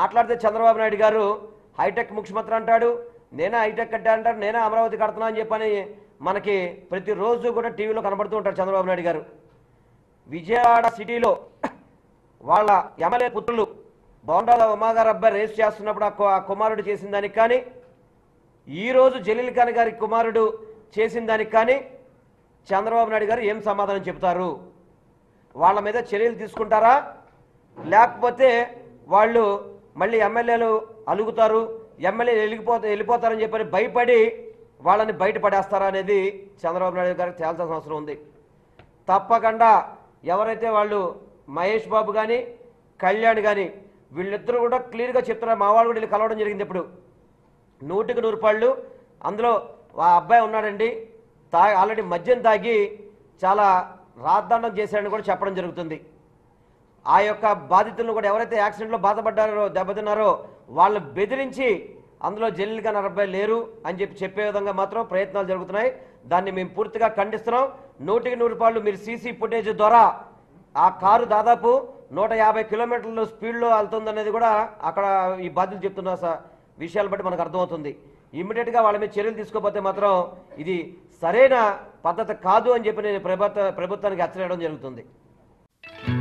మాట్లాడితే చంద్రబాబు నాయుడు గారు హైటెక్ ముఖ్యమంత్రి అంటాడు నేనే హైటెక్ కట్టా అంటారు నేనే అమరావతి కడుతున్నా అని చెప్పని మనకి ప్రతిరోజు కూడా టీవీలో కనబడుతూ ఉంటారు చంద్రబాబు నాయుడు గారు విజయవాడ సిటీలో వాళ్ళ ఎమ్మెల్యే పుత్రులు బోండాల ఉమాగారు అబ్బాయి రేస్ చేస్తున్నప్పుడు ఆ కు- ఆ కుమారుడు చేసిన దానికి కానీ ఈరోజు జలీల్ ఖాన్ గారి కుమారుడు చేసిన దానికి కానీ చంద్రబాబు నాయుడు గారు ఏం సమాధానం చెబుతారు వాళ్ళ మీద చర్యలు తీసుకుంటారా లేకపోతే వాళ్ళు మళ్ళీ ఎమ్మెల్యేలు అలుగుతారు ఎమ్మెల్యేలు వెళ్ళిపోతే వెళ్ళిపోతారని చెప్పని భయపడి వాళ్ళని బయటపడేస్తారా అనేది చంద్రబాబు నాయుడు గారికి తేల్చాల్సిన అవసరం ఉంది తప్పకుండా ఎవరైతే వాళ్ళు మహేష్ బాబు కానీ కళ్యాణ్ కానీ వీళ్ళిద్దరూ కూడా క్లియర్గా చెప్తున్నారు మా వాళ్ళు కూడా వెళ్ళి కలవడం జరిగింది ఇప్పుడు నూటికి నూరు పళ్ళు అందులో ఆ అబ్బాయి ఉన్నాడండి తా ఆల్రెడీ మద్యం తాగి చాలా రాద్దండం చేశాడని కూడా చెప్పడం జరుగుతుంది ఆ యొక్క బాధితులను కూడా ఎవరైతే యాక్సిడెంట్లో బాధపడ్డారో దెబ్బతిన్నారో వాళ్ళని బెదిరించి అందులో జల్లిల్ ఖాన్ అబ్బాయి లేరు అని చెప్పి చెప్పే విధంగా మాత్రం ప్రయత్నాలు జరుగుతున్నాయి దాన్ని మేము పూర్తిగా ఖండిస్తున్నాం నూటికి నూరు రూపాయలు మీరు సీసీ ఫుటేజ్ ద్వారా ఆ కారు దాదాపు నూట యాభై కిలోమీటర్ల స్పీడ్లో వెళ్తుందనేది కూడా అక్కడ ఈ బాధ్యులు చెప్తున్న స- విషయాలు బట్టి మనకు అర్థమవుతుంది ఇమ్మీడియట్గా వాళ్ళ మీద చర్యలు తీసుకోకపోతే మాత్రం ఇది సరైన పద్ధతి కాదు అని చెప్పి నేను ప్రభుత్వ ప్రభుత్వానికి హెచ్చరించడం జరుగుతుంది